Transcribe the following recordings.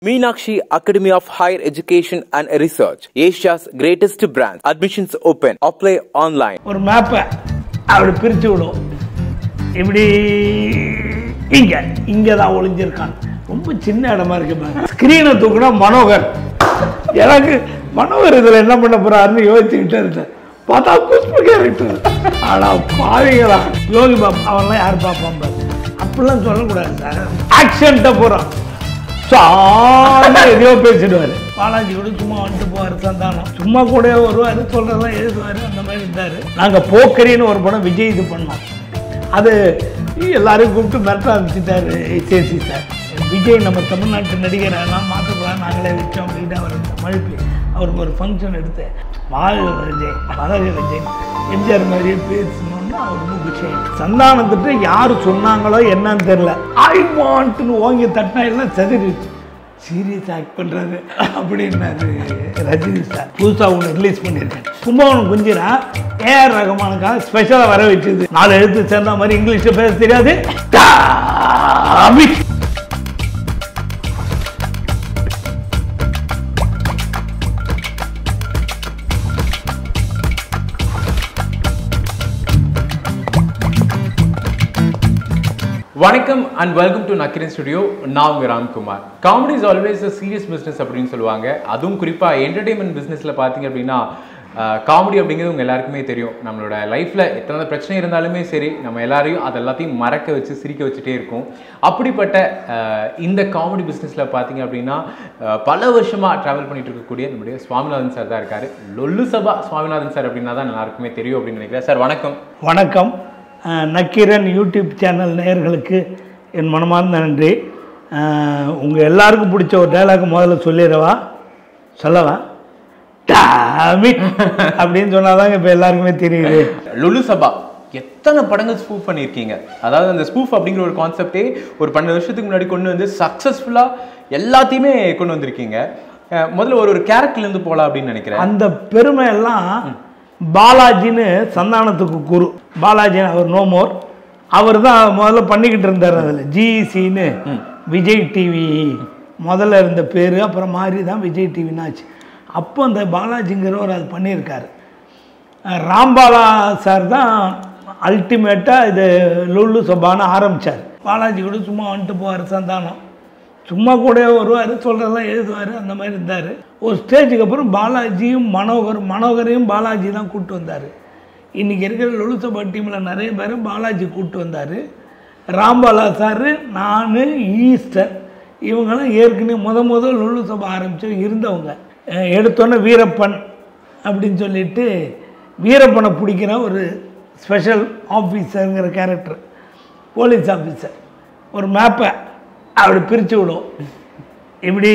Meenakshi Academy of Higher Education and Research, Asia's greatest brand. Admissions open. Apply online. ஒரு மேப்பை அப்படி பிரித்து விடும் இப்படி இங்கே இங்கே தான் ஒளிஞ்சிருக்கான் ரொம்ப சின்ன இடமா இருக்கு பாருங்க ஸ்க்ரீனை தூக்குனா மனோகர் எனக்கு மனோகர் இதில் என்ன பண்ண போறாருன்னு யோசிச்சுக்கிட்டே இருந்தேன் பார்த்தா குஷ்பு கேரக்டர் ஆனா பாவிங்களா யோகி பாபு அவன்லாம் யார் பார்ப்பான் பாரு அப்படிலாம் சொல்லக்கூடாது சார் ஆக்ஷன்ட்ட போகிறான் சாமி எதையோ பேசிடுவார் பாலாஜி கூட சும்மா வந்துட்டு போவார் சந்தானம் சும்மா கூட வருவார் சொல்றதெல்லாம் எழுதுவார் அந்த மாதிரி இருந்தார் நாங்கள் போக்கரின்னு ஒரு படம் விஜய் இது பண்ணோம் அது எல்லாரையும் கூப்பிட்டு மிரட்ட ஆரம்பிச்சிட்டாரு சேசி சார் விஜய் நம்ம தமிழ்நாட்டு நடிகர் எல்லாம் மாற்றக்கூடாது நாங்களே வச்சோம் அப்படின்னு அவர் மழுப்பி அவருக்கு ஒரு ஃபங்க்ஷன் எடுத்து வாழ்க விஜய் வளர்க விஜய் எம்ஜிஆர் மாதிரியே பேசணும்னு அவர் ரொம்ப குஷி சந்தானத்திட்ட யார் சொன்னாங்களோ என்னன்னு தெரியல ஐ வாண்ட்னு ஓங்கி தட்டினா எல்லாம் செதறிடுச்சு சீரியஸ் ஆக்ட் பண்ணுறாரு அப்படின்னாரு ரஜினி சார் புதுசாக ஒன்று ரிலீஸ் பண்ணியிருக்கேன் கும்பகோணம் குஞ்சிரா ஏஆர் ரகமானுக்காக ஸ்பெஷலாக வர வச்சது நாலு எழுத்து சேர்ந்த மாதிரி இங்கிலீஷில் பேச தெரியாது அமித் வணக்கம் and welcome to Nakkeeran studio நான் உங்க Ramkumar comedy is always a serious business அப்படின்னு சொல்லுவாங்க அதுவும் குறிப்பாக என்டர்டெயின்மெண்ட் பிஸ்னஸில் பார்த்தீங்க அப்படின்னா காமெடி அப்படிங்கிறது உங்க எல்லாருக்குமே தெரியும் நம்மளோட லைஃப்பில் எத்தனை பிரச்சனை இருந்தாலுமே சரி நம்ம எல்லாரையும் அது எல்லாத்தையும் மறக்க வச்சு சிரிக்க வச்சுட்டே இருக்கும் அப்படிப்பட்ட அஹ், இந்த காமெடி பிஸ்னஸில் பார்த்தீங்க அப்படின்னா அஹ், பல வருஷமாக ட்ராவல் பண்ணிட்டு இருக்கக்கூடிய நம்முடைய சுவாமிநாதன் சார் தான் இருக்காரு லொல்லு சபா சுவாமிநாதன் சார் அப்படின்னா தான் எல்லாருக்குமே தெரியும் அப்படின்னு நினைக்கிறேன் சார் வணக்கம் வணக்கம் அஹ், நக்கீரன் யூடியூப் சேனல் நேயர்களுக்கு என் மனமார்ந்த நன்றி உங்கள் எல்லாருக்கும் பிடிச்ச ஒரு டைலாக் முதல்ல சொல்லிடவா சொல்லவா டாமிட் அப்படின்னு சொன்னாதாங்க இப்போ எல்லாருக்குமே தெரியுது லுலு சபா எத்தனை படங்கள் ஸ்பூஃப் பண்ணியிருக்கீங்க அதாவது அந்த ஸ்பூஃப் அப்படிங்கிற ஒரு கான்செப்டே ஒரு பன்னெண்டு வருஷத்துக்கு முன்னாடி கொண்டு வந்து சக்ஸஸ்ஃபுல்லாக எல்லாத்தையுமே கொண்டு வந்திருக்கீங்க அஹ் முதல்ல ஒரு ஒரு கேரக்டர்ல இருந்து போகலாம் அப்படின்னு நினைக்கிறேன் அந்த பெருமை எல்லாம் பாலாஜின்னு சந்தானத்துக்கு குரு பாலாஜி அவர் நோமோர் அவர் தான் முதல்ல பண்ணிக்கிட்டு இருந்தார் அதில் ஜிஇசின்னு விஜய் டிவி முதல்ல இருந்த பேர் அப்புறம் மாறி தான் விஜய் டிவின்னு ஆச்சு அப்போ அந்த பாலாஜிங்கிறவர் அது பண்ணியிருக்காரு அஹ் ராம்பாலா சார் தான் அல்டிமேட்டாக இது லுல்லு சபான்னு ஆரம்பித்தார் பாலாஜி கூட சும்மா வந்துட்டு போவார் சந்தானம் சும்மா கூட வருவார் சொல்கிறதெல்லாம் எழுதுவார் அந்த மாதிரி இருந்தார் ஒரு ஸ்டேஜுக்கு அப்புறம் பாலாஜியும் மனோகர் மனோகரையும் பாலாஜி தான் கூப்பிட்டு வந்தார் இன்றைக்கி இருக்கிற லுல்லு சபா டீமில் நிறைய பேர் பாலாஜி கூப்பிட்டு வந்தார் ராம்பாலா சார் நான் ஈஸ்டர் இவங்கெல்லாம் ஏற்கனவே முத முத லுல்லு சபா ஆரம்பித்து இருந்தவங்க அஹ் எடுத்தோன்னே வீரப்பன் அப்படின்னு சொல்லிட்டு வீரப்பனை பிடிக்கிற ஒரு ஸ்பெஷல் ஆஃபீஸருங்கிற கேரக்டர் போலீஸ் ஆஃபீஸர் ஒரு மேப்பை அப்படி பிரித்து விடும் இப்படி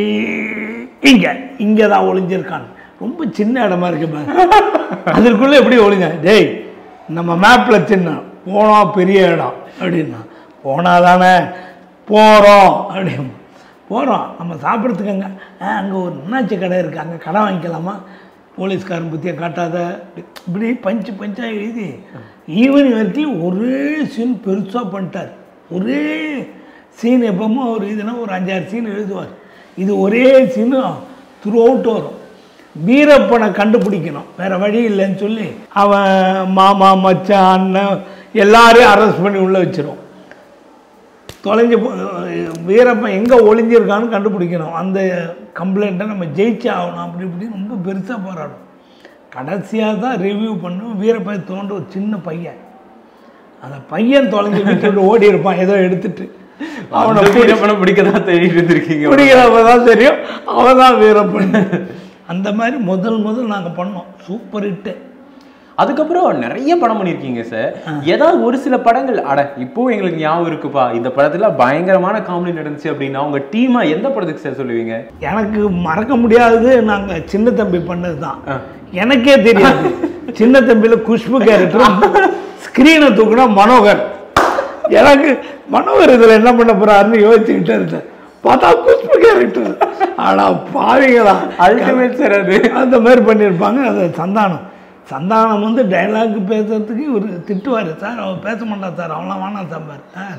இங்கே இங்கே தான் ஒளிஞ்சிருக்கான் ரொம்ப சின்ன இடமா இருக்கு பாரு அதற்குள்ளே எப்படி ஒளிஞ்ச டேய் நம்ம மேப்பில் சின்ன போனோம் பெரிய இடம் அப்படின்னா போனால் தானே போகிறோம் அப்படின்னு போகிறோம் நம்ம சாப்பிட்றதுக்கு அங்கே அங்கே ஒரு என்னாச்சு கடை இருக்குது அங்கே கடை வாங்கிக்கலாமா போலீஸ்காரன் பற்றியை காட்டாத இப்படி பஞ்சு பஞ்சாக எழுதி ஈவினிங் வரைக்கும் ஒரே சீன் பெருசாக பண்ணிட்டார் ஒரே சீன் எப்பவும் ஒரு இதுனா ஒரு அஞ்சாறு சீன் எழுதுவார் இது ஒரே சீனு த்ரூ அவுட் வரும் வீரப்பனை கண்டுபிடிக்கணும் வேற வழி இல்லைன்னு சொல்லி அவன் மாமா மச்சான் அண்ணன் எல்லாரையும் அரெஸ்ட் பண்ணி உள்ளே வச்சிரும் தொலைஞ்சு போ- வீரப்பன் எங்கே ஒளிஞ்சிருக்கான்னு கண்டுபிடிக்கணும் அந்த கம்ப்ளைண்ட்டை நம்ம ஜெயிச்சே ஆகணும் அப்படி இப்படி ரொம்ப பெருசாக போராடும் கடைசியாக தான் ரிவ்யூ பண்ணும் வீரப்பன் தோன்ற ஒரு சின்ன பையன் அந்த பையன் தொலைஞ்சு வீட்டு ஓடி இருப்பான் ஏதோ எடுத்துட்டு அவனை அவனை வீரப்பனை பிடிக்க தான் தேடிட்டு இருந்திருக்கீங்க பிடிக்கிறவ தான் தெரியும் அவன் தான் வீரப்பன் அந்த மாதிரி முதல் முதல் நாங்கள் பண்ணோம் சூப்பர் ஹிட்டு அதுக்கப்புறம் நிறைய படம் பண்ணியிருக்கீங்க சார் ஏதாவது ஒரு சில படங்கள் அட இப்போ எங்களுக்கு ஞாபகம் இருக்குப்பா இந்த படத்துல பயங்கரமான காமெடி நடந்துச்சு அப்படின்னா உங்க டீமா எந்த படத்துக்கு சார் சொல்லுவீங்க எனக்கு மறக்க முடியாதது நாங்கள் சின்ன தம்பி பண்ணது தான் எனக்கே தெரியாது சின்ன தம்பியில் குஷ்பு கேரக்டர் ஸ்க்ரீனை தூக்குனா மனோகர் எனக்கு மனோகர் இதில் என்ன பண்ண போறாருன்னு யோசிச்சுக்கிட்டே இருந்தேன் பார்த்தா குஷ்பு கேரக்டர் ஆனால் பாவிங்களா அல்டிமேட் சார் அது அந்த மாதிரி பண்ணியிருப்பாங்க அது சந்தானம் சந்தானம் வந்து டைலாக் பேசுறதுக்கு ஒரு திட்டுவார் சார் அவர் பேச மாட்டார் சார் அவன்லாம் வேணாம் சார் சார்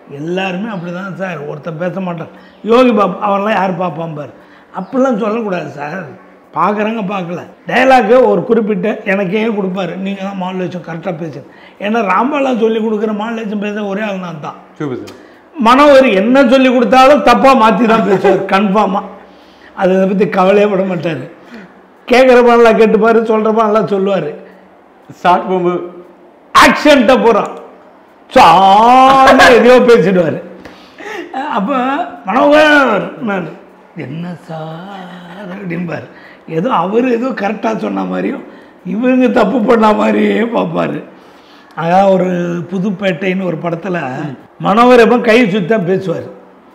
எல்லாருமே அப்படி தான் சார் ஒருத்தன் பேச மாட்டான் யோகி பாபு அவரெல்லாம் யார் பார்ப்பான் பார் அப்படிலாம் சொல்லக்கூடாது சார் பார்க்குறாங்க பார்க்கல டைலாக்கு ஒரு குறிப்பிட்ட எனக்கே கொடுப்பாரு நீங்கள் தான் மாடுலேஷன் கரெக்டாக பேசுங்க ஏன்னா ராம்பாலாம் சொல்லி கொடுக்குற மாடுலேஷன் பேச ஒரே ஆள் நான் தான் சூப்பர் சார் மனோவர் என்ன சொல்லி கொடுத்தாலும் தப்பாக மாற்றி தான் பேசுவார் கன்ஃபார்மாக அதை பற்றி கவலையே பட மாட்டார் கேட்குறப்ப நல்லா கேட்டுப்பாரு சொல்கிறப்ப நல்லா சொல்லுவார் ஸ்டார்ட் போகும்போது ஆக்ஷன்ட்ட போகிறான் சாமி எதையோ பேசிடுவார் அப்போ மனோகர் நான் என்ன சார் அப்படின்பார் ஏதோ அவர் ஏதோ கரெக்டாக சொன்ன மாதிரியும் இவங்க தப்பு பண்ண மாதிரியே பார்ப்பாரு அதான் ஒரு புதுப்பேட்டைன்னு ஒரு படத்தில் மனோகர் எப்போ கை சுத்தா பேசுவார்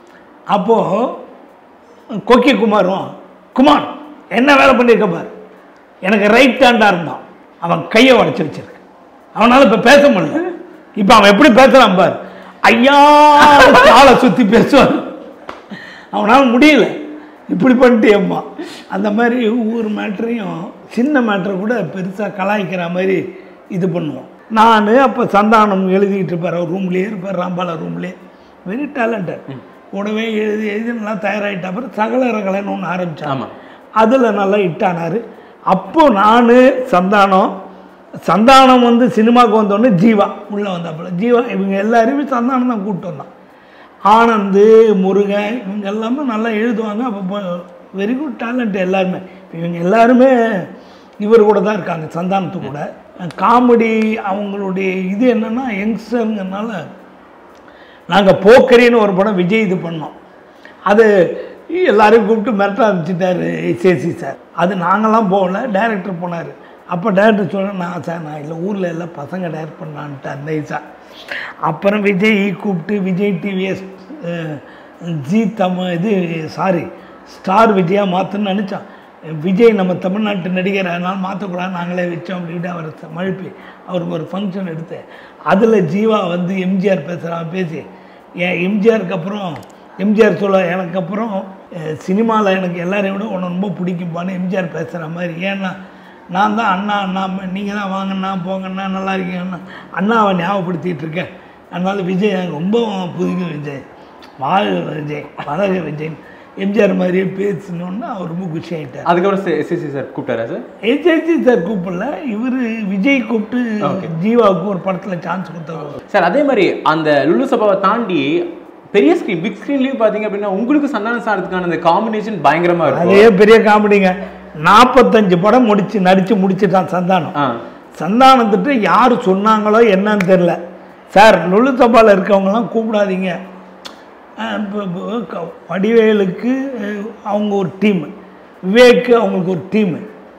அப்போது கொக்கி குமாரும் குமார் என்ன வேலை பண்ணியிருக்க பார் எனக்கு ரைட் ஹேண்டாக இருந்தான் அவன் கையை உடச்சி வச்சிருக்கு அவனால் இப்போ பேச முடியல இப்போ அவன் எப்படி பேசுகிறான் பார் ஐயா காலை சுற்றி பேசுவான் அவனால் முடியல இப்படி பண்ணிட்டேம்மா அந்த மாதிரி ஒவ்வொரு மேட்ரையும் சின்ன மேட்ரை கூட பெருசாக கலாய்க்கிற மாதிரி இது பண்ணுவோம் நான் அப்போ சந்தானம் எழுதிக்கிட்டு இருப்பார் அவர் ரூம்லேயே இருப்பார் ராம்பாலா ரூம்லேயே வெரி டேலண்டட் கூடவே எழுதி எழுதி நல்லா தயாராகிட்ட அப்புறம் சகல ரகலைன்னு ஒன்று ஆரம்பித்தான் ஆமாம் அதில் நல்லா ஹிட்டானார் அப்போ நான் சந்தானம் சந்தானம் வந்து சினிமாவுக்கு வந்தோடனே ஜீவா உள்ளே வந்தாப்புல ஜீவா இவங்க எல்லாரையுமே சந்தானம் தான் கூப்பிட்டு வந்தான் ஆனந்து முருகன் இவங்க எல்லாமே நல்லா எழுதுவாங்க அப்போ வெரி குட் டேலண்ட் எல்லாருமே இவங்க எல்லாருமே இவர் கூட தான் இருக்காங்க சந்தானத்து கூட காமெடி அவங்களுடைய இது என்னென்னா யங்ஸ்டருங்கிறனால நாங்கள் போக்கரின்னு ஒரு படம் விஜய் இது பண்ணோம் அது எல்லாரையும் கூப்பிட்டு மிரட்ட ஆரம்பிச்சிட்டாரு சேசி சார் அது நாங்களாம் போகல டைரக்டர் போனார் அப்போ டைரக்டர் சொன்ன நான் சார் நான் இல்லை ஊரில் எல்லாம் பசங்க டைரக்ட் பண்ணலான்ட்டு அந்த ஐசா அப்புறம் விஜய் கூப்பிட்டு விஜய் டிவிஎஸ் ஜி தம இது சாரி ஸ்டார் விஜயா மாற்றணும்னு நினச்சான் விஜய் நம்ம தமிழ்நாட்டு நடிகர் அதனால் மாற்றக்கூடாது நாங்களே வச்சோம் அப்படின்ட்டு அவர் மழுப்பி அவருக்கு ஒரு ஃபங்க்ஷன் எடுத்து அதில் ஜீவா வந்து எம்ஜிஆர் பேசுகிறான் பேசி ஏன் எம்ஜிஆருக்கு அப்புறம் எம்ஜிஆர் சொல்ல எனக்கு அப்புறம் சினிமாவில் எனக்கு எல்லாரையும் விட உன்னை ரொம்ப பிடிக்கும்பான்னு எம்ஜிஆர் பேசுகிற மாதிரி ஏன்னா நான் தான் அண்ணா அண்ணா நீங்கள் தான் வாங்கண்ணா போங்கண்ணா நல்லா இருக்கீங்கண்ணா அண்ணாவை ஞாபகப்படுத்திட்டு இருக்கேன் அதனால் விஜய் எனக்கு ரொம்ப புதிக்கும் விஜய் வாழ்க விஜய் வளர்க விஜய் எம்ஜிஆர் மாதிரியே பேசணுன்னா அவர் ரொம்ப குஷி ஆகிட்டார் அதுக்கப்புறம் எஸ்எஸ்சி சார் கூப்பிட்டாரா சார் ஏஜேஜி சார் கூப்பிடல இவர் விஜய் கூப்பிட்டு ஜீவாவுக்கு ஒரு படத்தில் சான்ஸ் கொடுத்தாரு சார் அதே மாதிரி அந்த லுலு சபாவை தாண்டி பெரிய ஸ்க்ரீன் பிக் ஸ்க்ரீன்லயும் பாத்தீங்க அப்படின்னா உங்களுக்கு சந்தான சாரத்துக்கான அந்த காம்பினேஷன் பயங்கரமா இருக்கும் அதே பெரிய காமெடிங்க நாற்பத்தஞ்சு படம் முடிச்சு நடித்து முடிச்சுட்டான் சந்தானம் ஆ சந்தானத்திட்ட யார் சொன்னாங்களோ என்னன்னு தெரில சார் லுலு சபாவில் இருக்கவங்கலாம் கூப்பிடாதீங்க அஹ் இப்ப- இப்ப க- வடிவேலுக்கு அஹ், அவங்க ஒரு டீமு விவேக்கு அவங்களுக்கு ஒரு டீமு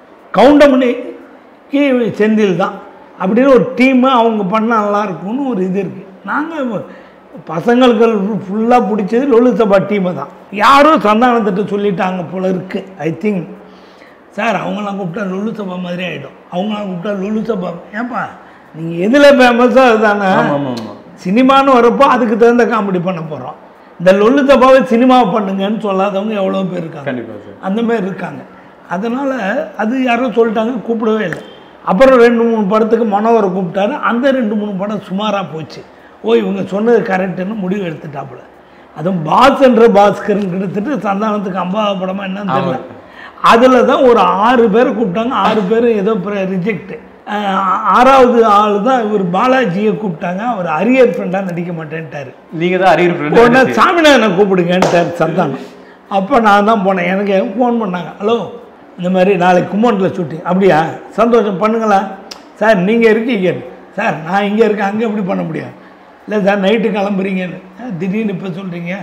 கவுண்டமணிக்கு செந்தில் தான் அப்படின்னு ஒரு டீமு அவங்க பண்ணால் நல்லா இருக்கும்னு ஒரு இது இருக்குது நாங்கள் பசங்களுக்கு ஃபுல்லாக பிடிச்சது லொலு சபா டீமை தான் யாரோ சந்தானத்திட்ட சொல்லிட்டாங்க போல இருக்குது ஐ திங்க் சார் அவங்களாம் கூப்பிட்டா லுலு சபா மாதிரி ஆகிடும் அவங்களாம் கூப்பிட்டா லுலு சபா ஏப்பா நீங்கள் எதில் ஃபேமஸோ அதுதானே ஆமா ஆமா ஆமா சினிமான்னு வரப்போ அதுக்கு தகுந்த காமெடி பண்ண போகிறோம் இந்த லொல்லு சபாவை சினிமா பண்ணுங்கன்னு சொல்லாதவங்க எவ்வளோ பேர் இருக்காங்க கண்டிப்பா சார் அந்த மாதிரி இருக்காங்க அதனால் அது யாரோ சொல்லிட்டாங்க கூப்பிடவே இல்லை அப்புறம் ரெண்டு மூணு படத்துக்கு மனோகரை கூப்பிட்டாரு அந்த ரெண்டு மூணு படம் சுமாராக போச்சு ஓ இவங்க சொன்னது கரெக்டுன்னு முடிவு எடுத்துட்டாப்புல அதுவும் பாஸ் என்ற பாஸ்கரன் கிட்டத்தட்ட சந்தானத்துக்கு ஐம்பது படமா என்னன்னு தெரியல அதில் தான் ஒரு ஆறு பேரை கூப்பிட்டாங்க ஆறு பேர் ஏதோ ரிஜெக்ட் ஆறாவது ஆள் தான் இவர் பாலாஜியை கூப்பிட்டாங்க அவர் அரியர் ஃப்ரெண்டாக நடிக்க மாட்டேன்ட்டாரு நீங்க தான் அறிவு உடனே friend. சாமிநாதனை கூப்பிடுங்கன்ட்டார் சந்தானம் அப்போ நான் தான் போனேன் எனக்கு ஃபோன் பண்ணாங்க ஹலோ இந்த மாதிரி நாளைக்கு கும்மோண்டில் ஷூட்டிங் அப்படியா சந்தோஷம் பண்ணுங்களா சார் நீங்கள் இருக்கீங்க சார் நான் இங்கே இருக்கேன் அங்கே எப்படி பண்ண முடியாது இல்லை சார் நைட்டு கிளம்புறீங்கன்னு "ஆ, திடீர்னு இப்போ சொல்கிறீங்க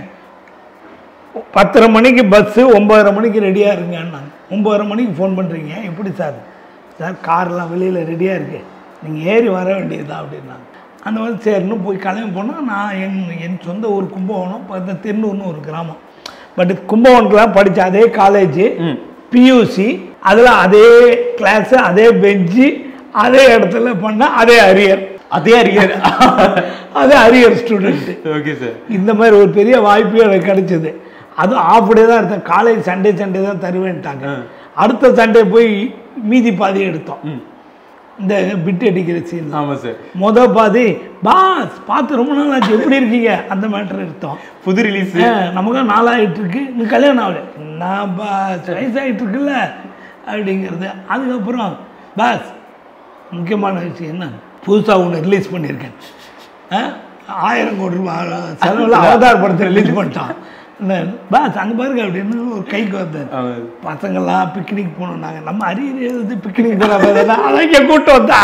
பத்தரை மணிக்கு பஸ்ஸு ஒம்பதரை மணிக்கு ரெடியாக இருங்கன்னாங்க ஒம்பதரை மணிக்கு ஃபோன் பண்ணுறீங்க எப்படி சார் சார் கார்லாம் வெளியில் ரெடியாக இருக்கு நீங்கள் ஏறி வர வேண்டியதுதான் அப்படின்னாங்க அந்த மாதிரி சரின்னு போய் கிளம்பி போனால் நான் என் என் சொந்த ஊர் கும்பகோணம் பக்கத்துல திருநூர்னு ஒரு கிராமம் பட் கும்பகோணத்தில் படித்த அதே காலேஜ் ம். பியூசி அதில் அதே கிளாஸு அதே பெஞ்சு அதே இடத்துல பண்ண அதே அரியர் அதே அறியர் அதே அரியர் ஸ்டூடெண்ட்டு ஓகே சார் இந்த மாதிரி ஒரு பெரிய வாய்ப்பு எனக்கு கிடைச்சது அதுவும் ஆஃப் டே தான் எடுத்தேன் காலேஜ் சண்டே சண்டே தான் தருவேன்ட்டாங்க அடுத்த சண்டே போய் மீதி பாதி எடுத்தோம் ம் இந்த பிட் அடிக்கிற சீன் ஆமா சார் முத பாதி பாஸ் பார்த்து ரொம்ப நாள் ஆச்சு எப்படி இருக்கீங்க அந்த மேட்டர் எடுத்தோம் புது ரிலீஸ் ஆ, நமக்கு நாளாயிட்டு இருக்கு இன்னும் கல்யாணம் ஆகல நான் பாஸ் வயசாகிட்டு இருக்குல்ல அப்படிங்கிறது அதுக்கப்புறம் பாஸ் முக்கியமான விஷயம் என்ன புதுசாக ஒன்று ரிலீஸ் பண்ணியிருக்கேன் ஆ, ஆயிரம் கோடி ரூபாய் செலவில் அவதார் படத்தை ரிலீஸ் பண்ணிட்டான் என்ன, பாஸ் அங்கே பாருங்க அப்படின்னு ஒரு கைக்கு வந்தார் பசங்கள்லாம் பிக்னிக் போனோம் நாங்கள் நம்ம அரியர் எழுதி பிக்னிக் போகிறப்ப அதை இங்கே கூட்டு வந்தா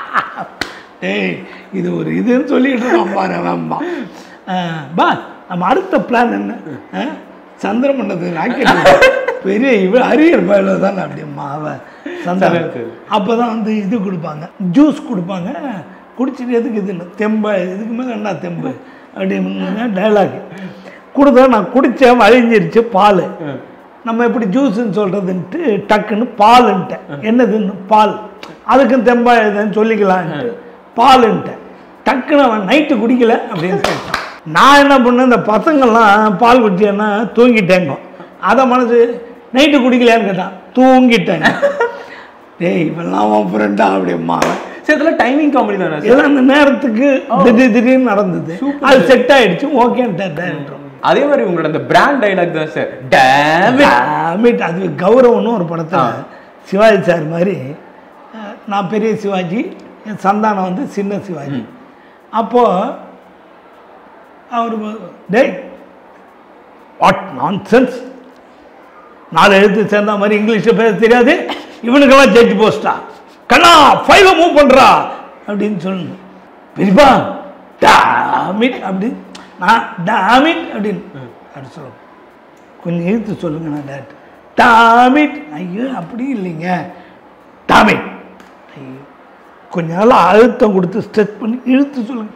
டேய் இது ஒரு இதுன்னு சொல்லிட்டு இருக்கோம் பாரு வேம்பா பா நம்ம அடுத்த பிளான் என்ன ஆ? சந்திரமண்டலத்துக்கு ராக்கெட் பெரிய இவ அரியர் பயில தானே அப்படியம்மா அவன் சந்திரன் சரி. அப்போ தான் வந்து இது கொடுப்பாங்க ஜூஸ் கொடுப்பாங்க குடிச்சிட்டு எதுக்கு இது தெம்பு இதுக்கு மேலே என்ன தெம்பு அப்படின்னு டைலாக் கொடுத்தா நான் குடித்தேன் அழிஞ்சிருச்சு பால் நம்ம எப்படி ஜூஸ்ன்னு சொல்கிறதுன்ட்டு டக்குன்னு பாலுன்ட்டேன் என்னதுன்னு பால் அதுக்கும் தெம்பா இதுன்னு சொல்லிக்கலான்ட்டு பாலுன்ட்டேன் டக்குன்னு அவன் நைட்டு குடிக்கல அப்படின்னு சொல்லிட்டான் நான் என்ன பண்ணேன் இந்த பசங்கள்லாம் பால் குடிச்சேன்னா தூங்கிட்டேங்க அதை மனசு நைட்டு குடிக்கலையான்னு கேட்டான் தூங்கிட்டேங்க டேய் இவெல்லாம் உன் ஃப்ரெண்டா அப்படிம்மா சார் இதெல்லாம் டைமிங் காமெடி தானே சார் இதெல்லாம் அந்த நேரத்துக்கு திடீர் திடீர்னு நடந்தது அது செட் ஆயிடுச்சு ஓகேன்ட்டார் டேரக்டர் அதே மாதிரி உங்களோட அந்த பிராண்ட் டைலாக் தான் சார் டேம் Damn it, அது கௌரவம்னு ஒரு படத்தில் சிவாஜி சார் மாதிரி அஹ், நான் பெரிய சிவாஜி என் சந்தானம் வந்து சின்ன சிவாஜி அப்போது அவர் டேய் வாட் நான் சென்ஸ் நாலு எழுத்து சேர்ந்த மாதிரி இங்கிலீஷில் பேச தெரியாது இவனுக்கெல்லாம் ஜட்ஜ் போஸ்டா கண்ணா ஃபைவை மூவ் பண்ணுறா அப்படின்னு சொல்லணும் பெரியப்பா டாமிட் அப்படின்னு நான் டாமிட் அப்படின்னு அப்படி சொல்லணும் கொஞ்சம் இழுத்து சொல்லுங்க நான் டேட் டாமிட் ஐயோ அப்படி இல்லைங்க டாமிட் ஐயோ கொஞ்ச நாள் அழுத்தம் கொடுத்து ஸ்ட்ரெச் பண்ணி இழுத்து சொல்லுங்க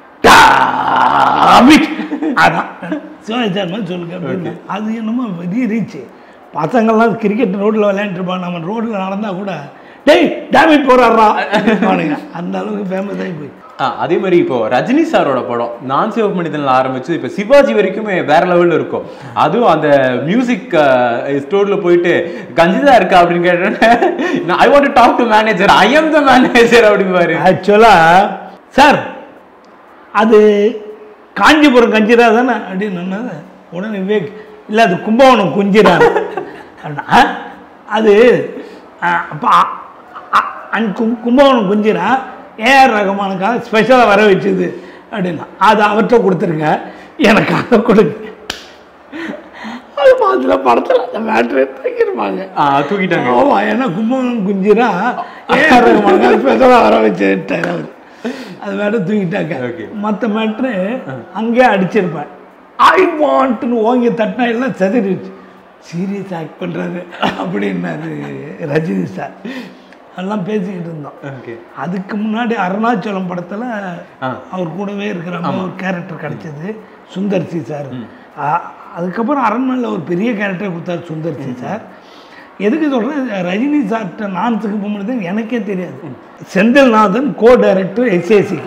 டாமிட் அதான் சிவாஜி சார் மாதிரி சொல்லுங்க அப்படின்னு அது என்னமோ பெரிய ரீச் பசங்கள்லாம் கிரிக்கெட் ரோட்டில் விளையாண்டுருப்பான் நம்ம ரோட்டில் நடந்தா கூட டேய் டாமிட் போறாரா அப்படின்பானுங்க. அந்த அளவுக்கு ஃபேமஸ் ஆகி போய் ஆ, அதே மாதிரி இப்போ ரஜினி சாரோட படம் நான் சிவப்பு மனிதனில் ஆரம்பிச்சு இப்போ சிவாஜி வரைக்குமே வேற லெவல்ல இருக்கும் அதுவும் அந்த மியூசிக் ஸ்டோர்ல போயிட்டு கஞ்சிதா இருக்கா அப்படின்னு கேட்டேன் I want talk to manager I am the manager அப்படிம்பாரு ஆக்சுவலாக சார் அது காஞ்சிபுரம் கஞ்சிரா தானே அப்படின்னு சொன்னது உடனே விவேக் இல்லை அது கும்பகோணம் குஞ்சிரா அப்படின்னா, "ஆ? அது அப்போ அன் கும் கும்பகோணம் குஞ்சிரா ஏஆர் ரகமானுக்காக ஸ்பெஷலாக வர வச்சுது அப்படின்னா அது அவர்கிட்ட கொடுத்துருங்க எனக்கு அதை கொடுங்க அது பார்த்துல படத்தில் அந்த மேட்ரு தூக்கிருப்பாங்க ஆ, தூக்கிட்டாங்க ஆமா ஏன்னா கும்பகோணம் குஞ்சிரா ஏஆர் ரகுமான் ஸ்பெஷலாக வர வச்சுட்டார் அவர் அது மேட்ரு தூக்கிட்டாங்க Okay. மற்ற மேட்ரு அங்கேயே அடிச்சிருப்பேன் ஐ வாண்ட்னு ஓங்கி தட்டினா எல்லாம் செதறிடுச்சு சீரியஸ் ஆக்ட் பண்ணுறாரு அப்படின்னாரு ரஜினி சார் அதெல்லாம் பேசிக்கிட்டு இருந்தோம் ஓகே அதுக்கு முன்னாடி அருணாச்சலம் படத்தில் ஆ. அவர் கூடவே இருக்கிற மாதிரி ஒரு கேரக்டர் கிடைச்சது சுந்தர் சி சார் அ- அதுக்கப்புறம் அரண்மனையில் ஒரு பெரிய கேரக்டர் கொடுத்தாரு சுந்தர் சி சார் எதுக்கு சொல்கிறேன் ரஜினி சார்கிட்ட நான்ஸுக்கு போகும்போது எனக்கே தெரியாது செந்தில்நாதன் கோ டைரக்டர் எஸ்ஏசி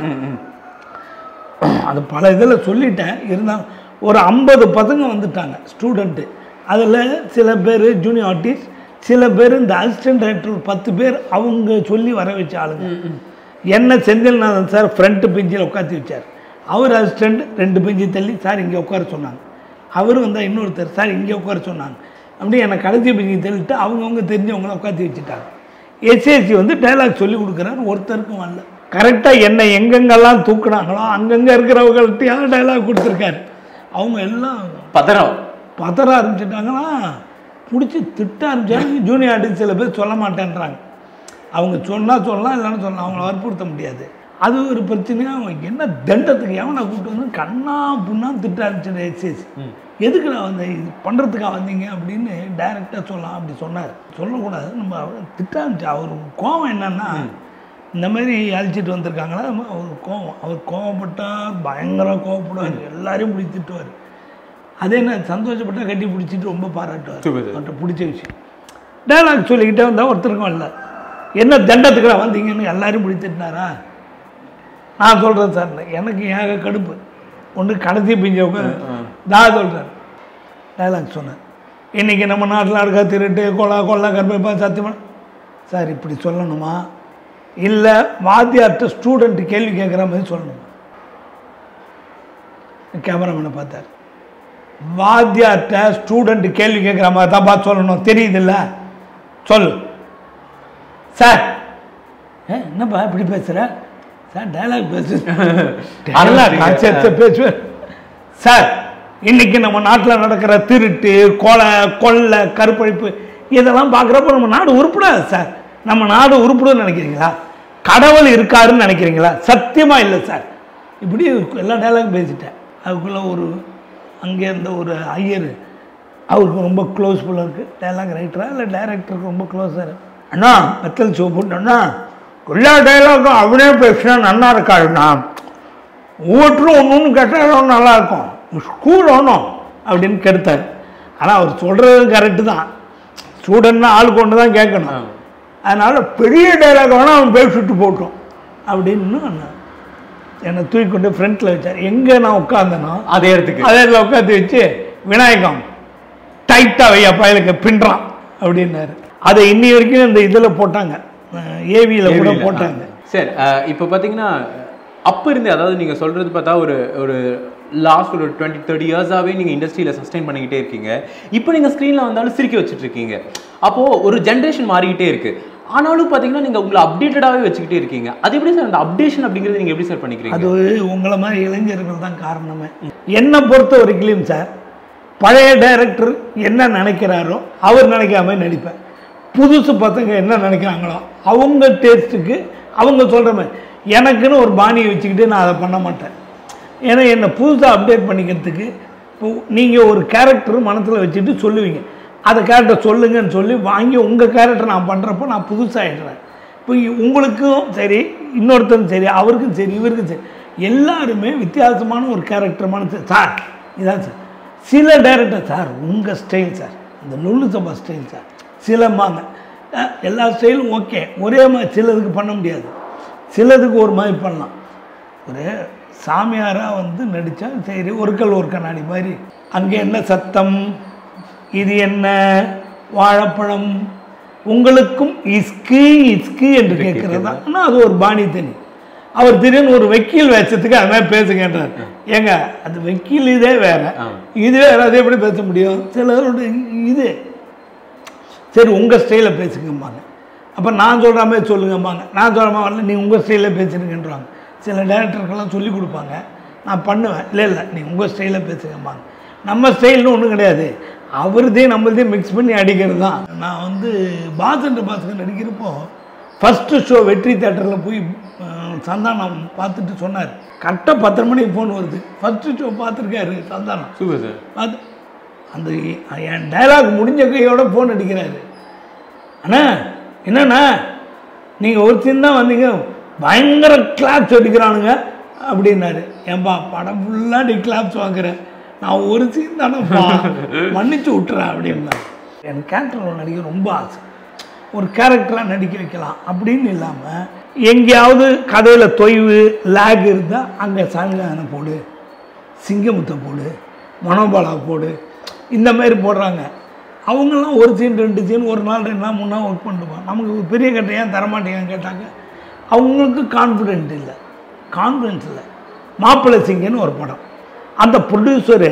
அது பல இதில் சொல்லிட்டேன் இருந்தாலும் ஒரு ஐம்பது பசங்க வந்துட்டாங்க ஸ்டூடெண்ட்டு அதில் சில பேர் ஜூனியர் ஆர்டிஸ்ட் சில பேர் இந்த அசிஸ்டன்ட் டைரக்டர் ஒரு பத்து பேர் அவங்க சொல்லி வர வச்ச ஆளுங்க என்ன செந்தில்நாதன் சார் ஃப்ரண்ட் பெஞ்சில் உட்காந்து வச்சார் அவர் அசிஸ்டண்ட் ரெண்டு பெஞ்சு தள்ளி சார் இங்கே உட்கார சொன்னாங்க அவர் வந்தால் இன்னொருத்தர் சார் இங்கே உட்கார சொன்னாங்க அப்படி என்னை கடைசி பெஞ்சு தள்ளிட்டு அவங்கவுங்க தெரிஞ்சவங்கள உட்காந்து வச்சுட்டாங்க எஸ்ஏசி வந்து டைலாக் சொல்லி கொடுக்குறாரு ஒருத்தருக்கும் வரல கரெக்டாக என்னை எங்கெங்கெல்லாம் தூக்குனாங்களோ அங்கங்கே இருக்கிறவங்கள்ட்டையாவது டைலாக் கொடுத்துருக்காரு அவங்க எல்லாம் பதறம் பதற ஆரம்பிச்சிட்டாங்களா பிடிச்சி திட்ட ஆரம்பிச்சாங்க ஜூனியர் ஆர்டிஸ்ட் சில பேர் சொல்ல மாட்டேன்றாங்க அவங்க சொன்னால் சொல்லலாம் இல்லைன்னு சொல்லலாம் அவங்கள வற்புறுத்த முடியாது அது ஒரு பிரச்சனையாக அவங்க என்ன தண்டத்துக்கு எவனை கூப்பிட்டு வந்து கண்ணா புண்ணா திட்ட ஆரம்பிச்சிட எக்ஸைஸ் எதுக்கு நான் வந்து இது பண்ணுறதுக்காக வந்தீங்க அப்படின்னு டைரெக்டாக சொல்லலாம் அப்படி சொன்னார் சொல்லக்கூடாது நம்ம அவரை திட்ட ஆரம்பிச்சு அவர் கோவம் என்னன்னா இந்த மாதிரி அழிச்சிட்டு வந்திருக்காங்களா அவர் கோவம் அவர் கோவப்பட்டால் பயங்கர கோவப்படுவார் எல்லாரையும் பிடிச்சி திட்டுவார் அதே என்ன சந்தோஷப்பட்டா கட்டி பிடிச்சிட்டு ரொம்ப பாராட்டுவார் Super sir. அவர்கிட்ட பிடிச்ச விஷயம் டைலாக் சொல்லிக்கிட்டே வந்தால் ஒருத்தருக்கும் இல்லை என்ன தண்டத்துக்குள்ள வந்தீங்கன்னு எல்லாரையும் பிடிச்சிட்டுனாரா நான் சொல்கிறேன் சார் எனக்கு ஏக கடுப்பு ஒன்று கடைசி பிஞ்ச உட்காந்து நான் சொல்கிறேன் டைலாக் சொன்னேன் இன்றைக்கி நம்ம நாட்டில் இருக்க திருட்டு கொலை கொள்ளை கற்பழிப்பா சத்தியமா சார் இப்படி சொல்லணுமா இல்லை வாத்தியார்கிட்ட ஸ்டூடெண்ட் கேள்வி கேட்குற மாதிரி சொல்லணும் கேமராமேனை பார்த்தார் வாத்தியார்கிட்ட ஸ்டூடெண்ட் கேள்வி கேட்குற மாதிரி தான் பார்த்து சொல்லணும் தெரியுதுல்ல சொல்லு சார் ஏ, என்னப்பா இப்படி பேசுகிற சார் டயலாக் பேசு டயலாக் கான்செப்டை பேசுவேன் சார் இன்னைக்கு நம்ம நாட்டில் நடக்கிற திருட்டு கொலை கொள்ளை கருப்பழிப்பு இதெல்லாம் பார்க்குறப்ப நம்ம நாடு உருப்படாது சார் நம்ம நாடு உருப்படுன்னு நினைக்கிறீங்களா கடவுள் இருக்காருன்னு நினைக்கிறீங்களா சத்தியமாக இல்லை சார் இப்படி எல்லா டயலாகும் பேசிட்டேன் அதுக்குள்ளே ஒரு அங்கே இருந்த ஒரு ஐயர் அவருக்கு ரொம்ப க்ளோஸ் போல இருக்கு டைலாக் ரைட்டரா இல்லை டைரக்டருக்கு ரொம்ப க்ளோஸாக அண்ணா மெத்தல் சோப் போட்டு அண்ணா எல்லா டைலாகும் அவனே பேசினா நல்லா இருக்காதுண்ணா ஒவ்வொருத்தரும் ஒன்று ஒன்று கேட்டாலும் நல்லா இருக்கும் ஸ்கூல் ஒன்றும் அப்படின்னு கெடுத்தார் ஆனால் அவர் சொல்கிறது கரெக்டு தான் ஸ்டூடெண்ட்னா ஆள் கொண்டு தான் கேட்கணும் அதனால் பெரிய டைலாக் வேணால் அவன் பேசிட்டு போட்டோம் அப்படின்னு அண்ணா என்னை தூக்கி கொண்டு ஃப்ரண்ட்டில் வச்சார் எங்கே நான் உட்காந்தனோ அதே இடத்துக்கு அதே இதில் உட்காந்து வச்சு விநாயகம் டைட்டாக வையா பயலுக்கு பின்றான் அப்படின்னாரு அதை இன்னி வரைக்கும் இந்த இதில் போட்டாங்க ஏவியில் கூட AV ல, போட்டாங்க ஆ. சரி அஹ், இப்போ பார்த்தீங்கன்னா அப்போ இருந்து அதாவது நீங்க சொல்றது பார்த்தா ஒரு ஒரு லாஸ்ட் ஒரு டுவெண்ட்டி தேர்ட்டி இயர்ஸாகவே நீங்கள் இண்டஸ்ட்ரியில் சஸ்டைன் பண்ணிக்கிட்டே இருக்கீங்க இப்போ நீங்கள் ஸ்க்ரீனில் வந்தாலும் சிரிக்க வச்சுட்டு இருக்கீங்க அப்போது ஒரு ஜென்ரேஷன் மாறிக்கிட்டே இருக்கு ஆனாலும் பார்த்தீங்கன்னா நீங்கள் உங்களை அப்டேட்டடாகவே வச்சுக்கிட்டே இருக்கீங்க அது எப்படி சார் அந்த அப்டேஷன் அப்படிங்கிறது நீங்கள் எப்படி சார் பண்ணிக்கிறீங்க அது உங்களை மாதிரி இளைஞர்கள் தான் காரணமே என்னை பொறுத்த வரைக்கும் சார் பழைய டைரக்டர் என்ன நினைக்கிறாரோ அவர் நினைக்காம நடிப்பேன் புதுசு பசங்க என்ன நினைக்கிறாங்களோ அவங்க டேஸ்ட்டுக்கு அவங்க சொல்கிற மாதிரி எனக்குன்னு ஒரு பாணியை வச்சுக்கிட்டு நான் அதை பண்ண மாட்டேன் ஏன்னா என்னை புதுசாக அப்டேட் பண்ணிக்கிறதுக்கு இப்போ நீங்கள் ஒரு கேரக்டர் மனசில் வச்சுட்டு சொல்லுவீங்க அந்த கேரக்டர் சொல்லுங்கன்னு சொல்லி வாங்கி உங்கள் கேரக்டர் நான் பண்ணுறப்போ நான் புதுசாகிடுறேன் இப்போ இ- உங்களுக்கும் சரி இன்னொருத்தரும் சரி அவருக்கும் சரி இவருக்கும் சரி எல்லாருமே வித்தியாசமான ஒரு கேரக்டர் மனசு சார் இதான் சார் சில டேரக்டர் சார் உங்கள் ஸ்டைல் சார் இந்த நுள்ளு சம்பா ஸ்டைல் சார் சிலம்பாங்க அஹ், எல்லா ஸ்டைலும் ஓகே ஒரே மாதிரி சிலதுக்கு பண்ண முடியாது சிலதுக்கு ஒரு மாதிரி பண்ணலாம் ஒரு சாமியாராக வந்து நடித்தா சரி ஒரு கல் ஒரு கண்ணாடி மாதிரி அங்கே என்ன சத்தம் இது என்ன வாழைப்பழம் உங்களுக்கும் இஸ்கு இஸ்கு என்று கேட்கிறதா ஆனால் அது ஒரு பாணி தனி அவர் திடீர்னு ஒரு வக்கீல் வேஷத்துக்கு அது மாதிரி பேசுகின்றார் ஏங்க அது வக்கீல் இதே வேற இது வேற அது எப்படி பேச முடியும் சிலரோட இது சரி உங்கள் ஸ்டைலில் பேசுங்கம்பாங்க அப்போ நான் சொல்கிற மாதிரி சொல்லுங்கம்பாங்க நான் சொல்கிற மாதிரி வரல நீ உங்கள் ஸ்டைலில் பேசுறீங்கன்றாங்க சில டேரக்டருக்கெல்லாம் சொல்லி கொடுப்பாங்க நான் பண்ணுவேன் இல்லை இல்லை நீ உங்கள் ஸ்டைலில் பேசுங்கம்பாங்க நம்ம ஸ்டைல்னு ஒன்றும் கிடையாது அவரதே நம்மளதே மிக்ஸ் பண்ணி அடிக்கிறது தான் நான் வந்து பாசன்ற பாஸ்கர் நடிக்கிறப்போ ஃபஸ்ட்டு ஷோ வெற்றி தேட்டரில் போய் அஹ், சந்தானம் பார்த்துட்டு சொன்னார் கரெக்டாக பத்தரை மணிக்கு ஃபோன் வருது ஃபஸ்ட்டு ஷோ பார்த்துருக்காரு சந்தானம் சூப்பர் சார் அது அந்த என் டயலாக் முடிஞ்ச கையோட ஃபோன் அடிக்கிறாரு அண்ணா என்னண்ணா நீங்கள் ஒரு சீன் தான் வந்தீங்க பயங்கர கிளாப்ஸ் அடிக்கிறானுங்க அப்படின்னாரு ஏன்பா படம் ஃபுல்லாக நீ கிளாப்ஸ் வாங்குற நான் ஒரு சீன் தானேப்பா மன்னிச்சு விட்டுறேன் அப்படின்னாரு என் கேரக்டர் நடிக்க ரொம்ப ஆசை ஒரு கேரக்டராக நடிக்க வைக்கலாம் அப்படின்னு இல்லாமல் எங்கேயாவது கதையில் தொய்வு லேக் இருந்தால் அங்கே சாமிநாதனை போடு சிங்கமுத்தை போடு மனோபாலா போடு இந்த மாதிரி போடுறாங்க அவங்கெல்லாம் ஒரு சீன் ரெண்டு சீன் ஒரு நாள் ரெண்டு நாள் மூணு நாள் ஒர்க் பண்ணிட்டுப்பாங்க நமக்கு ஒரு பெரிய கட்டை ஏன் தரமாட்டேங்கன்னு கேட்டாங்க அவங்களுக்கு கான்ஃபிடென்ட் இல்லை கான்ஃபிடென்ஸ் இல்லை மாப்பிள்ளை சிங்கன்னு ஒரு படம் அந்த ப்ரொடியூசரு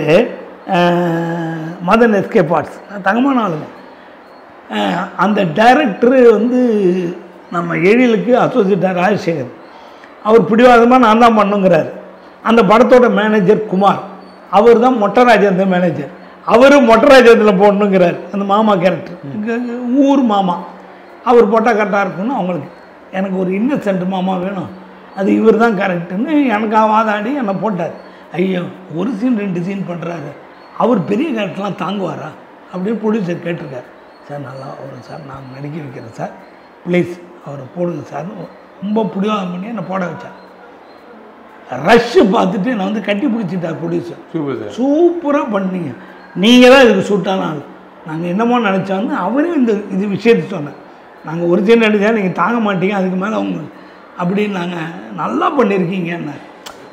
மதன் எஸ்கே பார்ட்ஸ் தங்கமான ஆளுங்க அஹ், அந்த டைரக்டரு வந்து நம்ம எழிலுக்கு அசோசியேட்டார் ராஜசேகர் அவர் பிடிவாதமாக நான் தான் பண்ணுங்கிறாரு அந்த படத்தோட மேனேஜர் குமார் அவர் தான் மொட்டராஜேந்திர மேனேஜர் அவர் மொட்டராஜேந்திரத்தில் போடணுங்கிறார் அந்த மாமா கேரக்டர் ஊர் மாமா அவர் போட்டால் கரெக்டாக இருக்கும்னு அவங்களுக்கு எனக்கு ஒரு இன்னசென்ட் மாமா வேணும் அது இவர் தான் கரெக்டுன்னு எனக்கு வாதாடி என்னை போட்டார் ஐயோ ஒரு சீன் ரெண்டு சீன் பண்ணுறாரு அவர் பெரிய கேரக்டர்லாம் தாங்குவாரா அப்படின்னு ப்ரொடியூசர் கேட்டிருக்காரு சார் நல்லா வரும் சார் நான் நடிக்க வைக்கிறேன் சார் ப்ளீஸ் அவரை போடுங்க சார் ரொம்ப பிடிவாதம் பண்ணி என்னை போட வச்சார் ரஷ்ஷு பார்த்துட்டு என்னை வந்து கட்டி பிடிச்சிட்டார் ப்ரொடியூசர் சூப்பர் சார் சூப்பராக பண்ணீங்க நீங்கள் தான் இதுக்கு சூட்டான ஆள் நாங்கள் என்னமோ நினச்சோன்னு அவரும் இந்த இது விஷயத்தை சொன்னேன் நாங்கள் ஒரு சீன் நடிச்சா நீங்கள் தாங்க மாட்டீங்க அதுக்கு மேலே அவங்க அப்படின்னு நாங்கள் நல்லா பண்ணியிருக்கீங்கன்னார்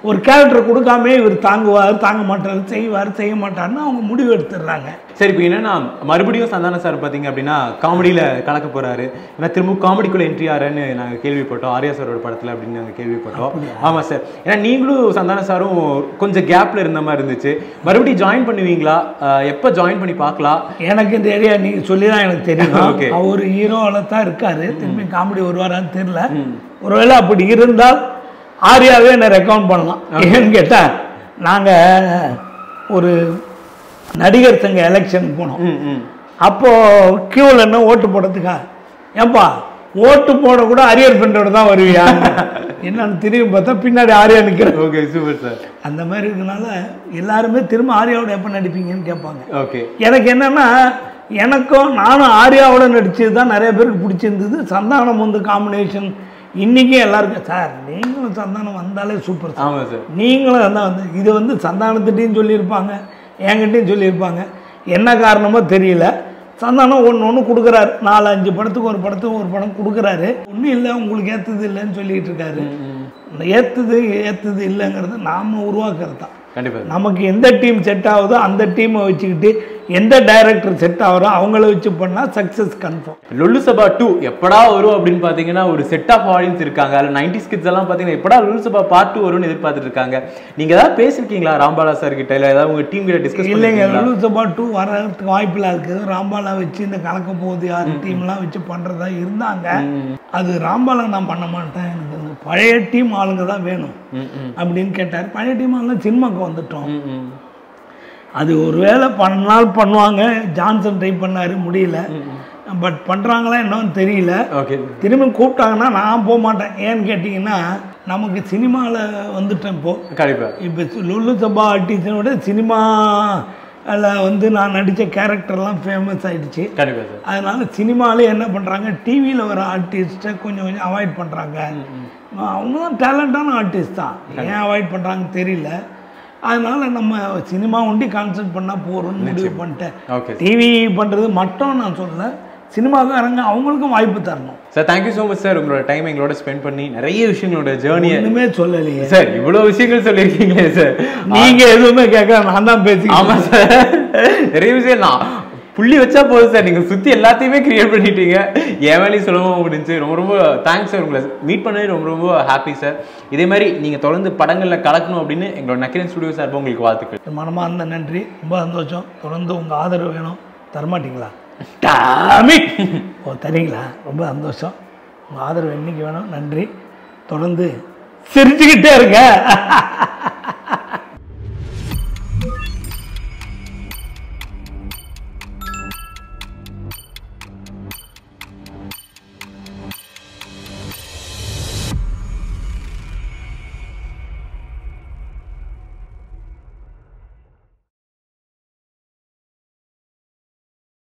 ஒரு கேரக்டர் கொடுக்காம இவர் தாங்குவார் தாங்க மாட்டார் செய்வார் செய்ய மாட்டார்னு அவங்க முடிவு எடுத்துடுறாங்க சரி இப்போ என்னன்னா மறுபடியும் சந்தான சார் பார்த்தீங்க அப்படின்னா காமெடியில் கலக்க போறாரு ஏன்னா திரும்ப காமெடிக்குள்ள என்ட்ரி ஆறன்னு நாங்கள் கேள்விப்பட்டோம் ஆர்யா சாரோட படத்தில் அப்படின்னு நாங்கள் கேள்விப்பட்டோம் ஆமாம் சார் ஏன்னா நீங்களும் சந்தான சாரும் கொஞ்சம் கேப்ல இருந்த மாதிரி இருந்துச்சு மறுபடியும் ஜாயின் பண்ணுவீங்களா அஹ் எப்போ ஜாயின் பண்ணி பார்க்கலாம் எனக்கு இந்த ஏரியா நீங்க சொல்லி தான் எனக்கு தெரியும் Okay. அவர் ஹீரோவில் தான் இருக்காரு திரும்பி காமெடி வருவாரான்னு தெரியல ஒருவேளை அப்படி இருந்தால் ஆர்யாவே என்ன ரெக்கமெண்ட் பண்ணலாம் ஏன்னு கேட்டா நாங்க ஒரு நடிகர் சங்க எலெக்ஷன் போனோம் ம் ம் அப்போ கியூவில் என்ன ஓட்டு போடுறதுக்கா ஏன்பா ஓட்டு போட கூட அரியர் ஃப்ரெண்டோட தான் வருவியா என்னன்னு திரும்பி பார்த்தா பின்னாடி ஆர்யா நிற்கிறேன் ஓகே சூப்பர் சார் அந்த மாதிரி இருக்கனால எல்லாருமே திரும்ப ஆர்யாவோட எப்போ நடிப்பீங்கன்னு கேட்பாங்க ஓகே எனக்கு என்னன்னா எனக்கும் நானும் ஆர்யாவோட நடிச்சது தான் நிறைய பேருக்கு பிடிச்சிருந்தது சந்தானம் வந்து காம்பினேஷன் இன்றைக்கும் எல்லாருக்கும் சார் நீங்களும் சந்தானம் வந்தாலே சூப்பர் சார் ஆமாம் சார் நீங்களும் அதான் வந்து இது வந்து சந்தானத்திட்டையும் சொல்லியிருப்பாங்க என்கிட்டையும் சொல்லியிருப்பாங்க என்ன காரணமோ தெரியல சந்தானம் ஒன்று ஒன்று கொடுக்குறாரு நாலு அஞ்சு படத்துக்கு ஒரு படத்துக்கு ஒரு படம் கொடுக்குறாரு ஒன்றும் இல்லை உங்களுக்கு ஏற்றுது இல்லைன்னு சொல்லிட்டு இருக்காரு ஏற்றுது ஏற்றுது இல்லைங்கிறது நாம் உருவாக்குறது தான் கண்டிப்பாக நமக்கு எந்த டீம் செட் ஆகுதோ அந்த டீமை வச்சுக்கிட்டு எந்த டைரக்டர் செட் ஆகுறோ அவங்கள வச்சு பண்ணால் success confirm Lollu Sabha two எப்படா வரும் அப்படின்னு பார்த்தீங்கன்னா ஒரு செட் ஆஃப் ஆடியன்ஸ் இருக்காங்க அதில் நைன்டி கிட்ஸ் எல்லாம் பார்த்தீங்கன்னா எப்படா லுல்லு சபா பார்ட் டூ வரும்னு எதிர்பார்த்துட்டு இருக்காங்க நீங்க ஏதாவது பேசிருக்கீங்களா ராம்பாலா சார் கிட்ட இல்லை ஏதாவது உங்க டீம் கிட்ட டிஸ்கஸ் இல்லைங்க இல்லைங்க லுலு சபா டூ வரதுக்கு வாய்ப்பில்லாம் இருக்குது ராம்பாலா வச்சு இந்த கலக்க போகுது யார் டீம்லாம் வச்சு பண்ணுறதா இருந்தாங்க அது ராம்பாலா நான் பண்ண மாட்டேன் எனக்கு அந்த பழைய டீம் ஆளுங்க தான் வேணும் அப்படின்னு கேட்டார் பழைய டீம் ஆளுங்க சினிமாக்கு வந்துட்டோம் அது ஒருவேளை பண்ணால் பண்ணுவாங்க ஜான்சன் ட்ரை பண்ணாரு முடியல பட் பண்ணுறாங்களா என்னன்னு தெரியல ஓகே திரும்பி கூப்பிட்டாங்கன்னா நான் போக மாட்டேன் ஏன்னு கேட்டிங்கன்னா நமக்கு சினிமாவில் வந்துட்டேன் இப்போ கண்டிப்பா இப்போ லுல்லு சபா ஆர்டிஸ்டனோட சினிமாவில் வந்து நான் நடித்த கேரக்டர்லாம் ஃபேமஸ் ஆயிடுச்சு கண்டிப்பா சார் அதனால சினிமாலே என்ன பண்ணுறாங்க டிவியில் வர ஆர்டிஸ்ட்டை கொஞ்சம் கொஞ்சம் அவாய்ட் பண்ணுறாங்க அவங்க தான் டேலண்டான ஆர்டிஸ்ட் தான் ஏன் அவாய்ட் பண்ணுறாங்கன்னு தெரியல அதனால நம்ம சினிமா ஒண்டி கான்சென்ட் பண்ணால் போகிறோம்னு முடிவு பண்ணிட்டேன் ஓகே டிவி பண்ணுறது மட்டும் நான் சொல்லல சினிமாக்காரங்க அவங்களுக்கும் வாய்ப்பு தரணும் sir thank you so much sir உங்களோட டைம் எங்களோட ஸ்பெண்ட் பண்ணி நிறைய விஷயங்களோட ஜேர்னியை ஒன்றுமே சொல்லலையே சார் இவ்வளவு விஷயங்கள் சொல்லியிருக்கீங்களே சார் நீங்க எதுவுமே கேட்க நான் தான் பேசி ஆமா சார் நிறைய விஷயம் நான் புள்ளி வச்சா போதும் சார் நீங்க சுத்தி எல்லாத்தையுமே கிரியேட் பண்ணிட்டீங்க என் வேலையும் சுலபமாக முடிஞ்சு ரொம்ப ரொம்ப தேங்க்ஸ் சார் உங்களை மீட் பண்ணது ரொம்ப ரொம்ப ஹாப்பி சார் இதே மாதிரி நீங்க தொடர்ந்து படங்கள்ல கலக்கணும் அப்படின்னு எங்களோட நக்கிரன் ஸ்டுடியோ சார்பாக உங்களுக்கு வாழ்த்துக்கள் மனமார்ந்த நன்றி ரொம்ப சந்தோஷம் தொடர்ந்து உங்க ஆதரவு வேணும் தரமாட்டீங்களா டாமி ஓ தரீங்களா ரொம்ப சந்தோஷம் உங்க ஆதரவு என்னைக்கு வேணும் நன்றி தொடர்ந்து சிரிச்சுக்கிட்டே இருங்க